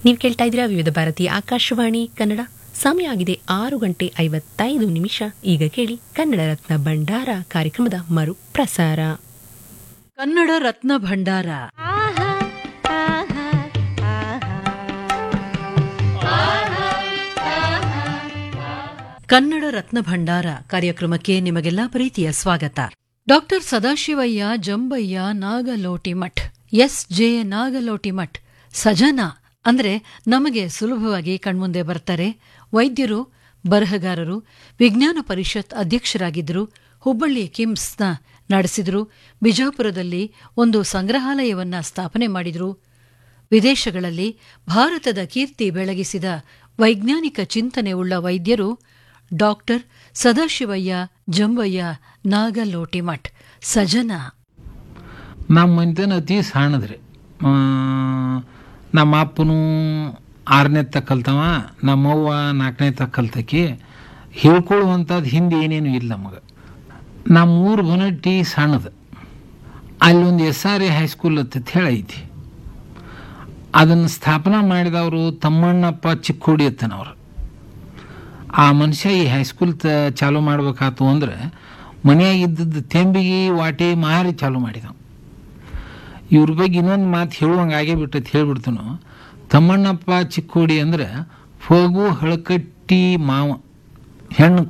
ನೀವು ಕೇಳ್ತಾ ಇದ್ದೀರಾ ವಿವಿಧ ಭಾರತಿ ಆಕಾಶವಾಣಿ ಕನ್ನಡ ಸಮಯ ಆಗಿದೆ ಆರು ಗಂಟೆ ಐವತ್ತೈದು ನಿಮಿಷ ಈಗ ಕೇಳಿ ಕನ್ನಡ ರತ್ನ ಭಂಡಾರ ಕಾರ್ಯಕ್ರಮದ ಮರು ಪ್ರಸಾರ ಕನ್ನಡ ರತ್ನ ಭಂಡಾರ ಕನ್ನಡ ರತ್ನ ಭಂಡಾರ ಕಾರ್ಯಕ್ರಮಕ್ಕೆ ನಿಮಗೆಲ್ಲ ಪ್ರೀತಿಯ ಸ್ವಾಗತ doctor Sadashivayya Jambayya Nagalotimath S J Nagalotimath ಸಜನ ಅಂದ್ರೆ ನಮಗೆ ಸುಲಭವಾಗಿ ಕಣ್ಮುಂದೆ ಬರ್ತಾರೆ ವೈದ್ಯರು ಬರಹಗಾರರು ವಿಜ್ಞಾನ ಪರಿಷತ್ ಅಧ್ಯಕ್ಷರಾಗಿದ್ದರು ಹುಬ್ಬಳ್ಳಿ ಕಿಮ್ಸ್ನ ನಡೆಸಿದ್ರು ಬಿಜಾಪುರದಲ್ಲಿ ಒಂದು ಸಂಗ್ರಹಾಲಯವನ್ನ ಸ್ಥಾಪನೆ ಮಾಡಿದ್ರು ವಿದೇಶಗಳಲ್ಲಿ ಭಾರತದ ಕೀರ್ತಿ ಬೆಳಗಿಸಿದ ವೈಜ್ಞಾನಿಕ ಚಿಂತನೆ ಉಳ್ಳ ವೈದ್ಯರು ಡಾಕ್ಟರ್ ಸದಾಶಿವಯ್ಯ ಜಂಬಯ್ಯ ನಾಗಲೋಟಿಮಠ್ ಸಜನ ನಮ್ಮ ಮನೆತನ ಅತಿ ಸಣ್ಣದ್ರಿ ಆ, ನಮ್ಮ ಅಪ್ಪನು ಆರನೇ ತಕ್ ಕಲ್ತವ ನಮ್ಮವ್ವ ನಾಲ್ಕನೇ ತಕ್ ಕಲ್ತಕಿ ಹೇಳ್ಕೊಳ್ಳುವಂಥದ್ದು ಹಿಂದೆ ಏನೇನು ಇಲ್ಲ ನಮಗೆ ನಮ್ಮ ಊರು ಬನಟ್ಟಿ ಸಣ್ಣದು ಅಲ್ಲೊಂದು ಎಸ್ ಆರ್ ಎ ಹೈಸ್ಕೂಲ್ ಅಂತ ಹೇಳಿ ಐತಿ ಅದನ್ನು ಸ್ಥಾಪನಾ ಮಾಡಿದವರು ತಮ್ಮಣ್ಣಪ್ಪ ಚಿಕ್ಕೋಡಿ ಅತ್ತನವ್ರು ಆ ಮನುಷ್ಯ ಈ ಹೈಸ್ಕೂಲ್ ತ ಚಾಲೂ ಮಾಡ್ಬೇಕಾತು ಅಂದ್ರೆ ಮನೆಯಾಗ ಇದ್ದದ್ದು ತೆಂಬಿಗೆ ವಾಟಿ ಮಾರಿ ಚಾಲೂ ಮಾಡಿದ ಇವ್ರ ಬಗ್ಗೆ ಇನ್ನೊಂದು ಮಾತು ಹೇಳುವಂಗೆ ಆಗೇ ಬಿಟ್ಟೈತೆ ಹೇಳ್ಬಿಡ್ತನು ತಮ್ಮಣ್ಣಪ್ಪ ಚಿಕ್ಕೋಡಿ ಅಂದ್ರೆ ಫಗು ಹಳಕಟ್ಟಿ ಮಾವ ಹೆಣ್ಣು